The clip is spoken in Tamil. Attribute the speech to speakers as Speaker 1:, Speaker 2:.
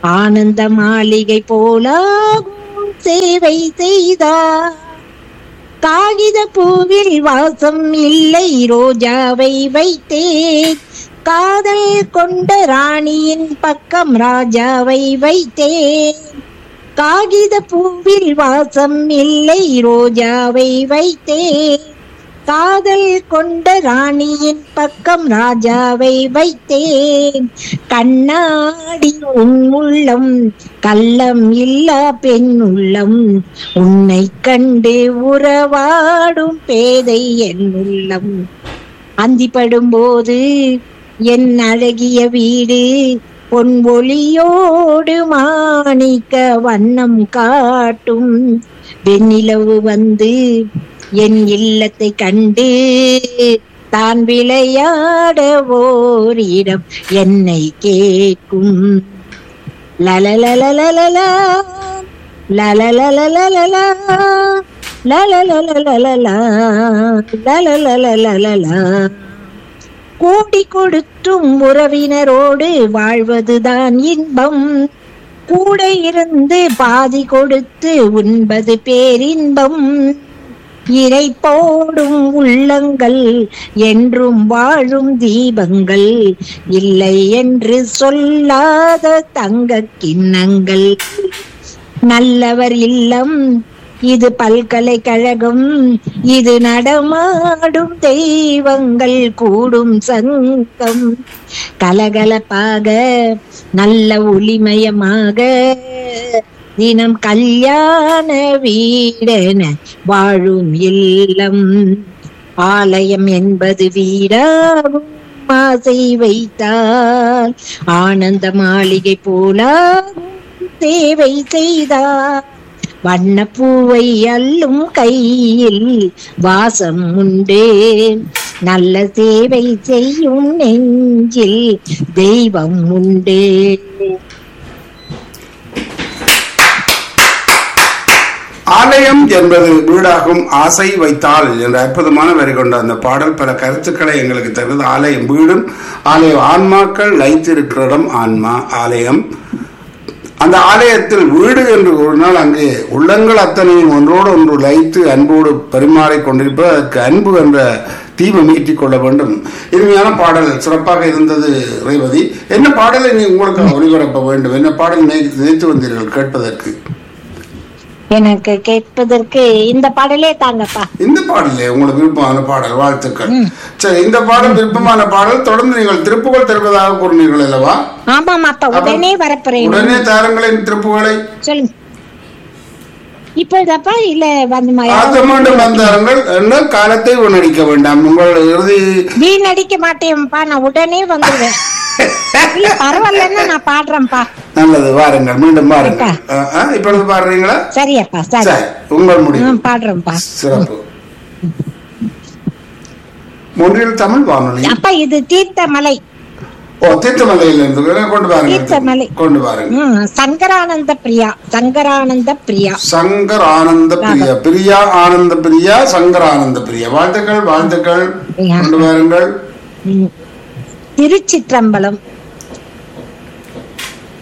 Speaker 1: ஆனந்த மாளிகை போலாகும் சேவை செய்தார் காகித பூவில் வாசம் இல்லை ரோஜாவை வைத்தேன் காதல் கொண்ட ராணியின் பக்கம் ராஜாவை வைத்தேன் காகித பூவில் வாசம் இல்லை ரோஜாவை வைத்தேன் காதல் கொண்ட ராணியின் பக்கம் ராஜாவை வைத்தேன் கண்ணாடி உன் உள்ளம் கள்ளம் இல்லா பெண் உள்ளம் உன்னை கண்டு உறவாடும் பேதை என் உள்ளம் அந்திப்படும் போது என் அழகிய வீடு பொன் ஒளியோடு மாணிக்க வண்ணம் காட்டும் வெண்ணிலவு வந்து என் இல்லத்தை கண்டு தான் விளையாட ஓரிடம் என்னை கேட்கும் லலலலலலலா லலலலலலலா லலலலலலலா லலலலலலலா கோடி கொடுத்தும் உறவினரோடு வாழ்வதுதான் இன்பம் கூட இருந்து பாதி கொடுத்து உண்பது பேரின்பம் இறை போடும் உள்ளங்கள் என்றும் வாழும் தீபங்கள் இல்லை என்று சொல்லாத தங்க கிண்ணங்கள் நல்லவர் இல்லம் இது பல்கலைக்கழகம் இது நடமாடும் தெய்வங்கள் கூடும் சங்கம் கலகலப்பாக நல்ல ஒளிமயமாக தினம் கல்யாண வீடென வாழும் இல்லம் ஆலயம் என்பது வீடாகும் ஆசை வைத்தால் ஆனந்த மாளிகை போலாகும் சேவை செய்தார் வண்ணப்பூவை அள்ளும் கையில் வாசம் உண்டு நல்ல சேவை செய்யும் நெஞ்சில் தெய்வம் உண்டு
Speaker 2: ஆலயம் என்பது வீடாகும் ஆசை வைத்தால் என்ற அற்புதமான வரி கொண்ட அந்த பாடல் பல கருத்துக்களை எங்களுக்கு தருவது ஆலயம் வீடும் ஆலயம் ஆன்மாக்கள் லைத்திருக்கிற இடம் ஆன்மா ஆலயம் அந்த ஆலயத்தில் வீடு என்று கூறினால் அங்கே உள்ளங்கள் அத்தனையும் ஒன்றோடு ஒன்று லைத்து அன்போடு பரிமாறிக் கொண்டிருப்ப அதற்கு அன்பு என்ற தீபம் ஈட்டிக் கொள்ள வேண்டும் இனிமையான பாடல் சிறப்பாக இருந்தது ரேவதி என்ன பாடலை நீ உங்களுக்கு ஒளிபரப்ப வேண்டும் என்ன பாடல் நினை- நினைத்து வந்தீர்கள் கேட்பதற்கு
Speaker 1: எனக்கு கேட்பதற்கு இந்த பாடலே தாங்கப்பா
Speaker 2: இந்த பாடலே உங்களுக்கு விருப்பமான பாடல் வாழ்த்துக்கள் சரி இந்த பாடல் விருப்பமான பாடல் தொடர்ந்து நீங்கள் திருப்புகள் தருவதாக கூறினீர்கள் அல்லவா
Speaker 1: ஆமாமாப்பா உடனே வரப்போறேன்
Speaker 2: உடனே தாருங்களின் திருப்புகளை
Speaker 1: சொல்லுங்க இப்போதாப்பா இல்ல வந்து
Speaker 2: ஆத்த மீண்டும் வந்தாருங்கள் என்ன காலத்தை உணடிக்க வேண்டாம் உங்கள் இறுதி
Speaker 1: வீணடிக்க மாட்டேன்ப்பா நான் உடனே வந்துடுவேன் இல்ல பரவாயில்லன்னா நான் பாடுறேன்ப்பா
Speaker 2: நல்லது வாருங்கள் மீண்டும் வாருங்கள் ஆ, ஆ, இப்பொழுது பாடுறீங்களா
Speaker 1: சரியப்பா சரி
Speaker 2: சரி உங்கள் முடிவு
Speaker 1: ம், பாடுறேன்ப்பா
Speaker 2: சிறப்பு ஒன்றில் தமிழ் வானொலி
Speaker 1: அப்பா இது தீர்த்தமலை
Speaker 2: ஓ தீர்த்தமலையில் இருந்து கொண்டு வாருங்கள்
Speaker 1: தீர்த்தமலை.
Speaker 2: கொண்டு வாருங்கள்
Speaker 1: ம், சங்கரானந்த பிரியா சங்கரானந்த பிரியா
Speaker 2: சங்கர் ஆனந்த பிரியா பிரியா ஆனந்த பிரியா சங்கர் ஆனந்த பிரியா வாழ்த்துக்கள் வாழ்த்துக்கள்
Speaker 1: யா.
Speaker 2: கொண்டு வாருங்கள்
Speaker 1: ம். திருச்சிற்றம்பலம்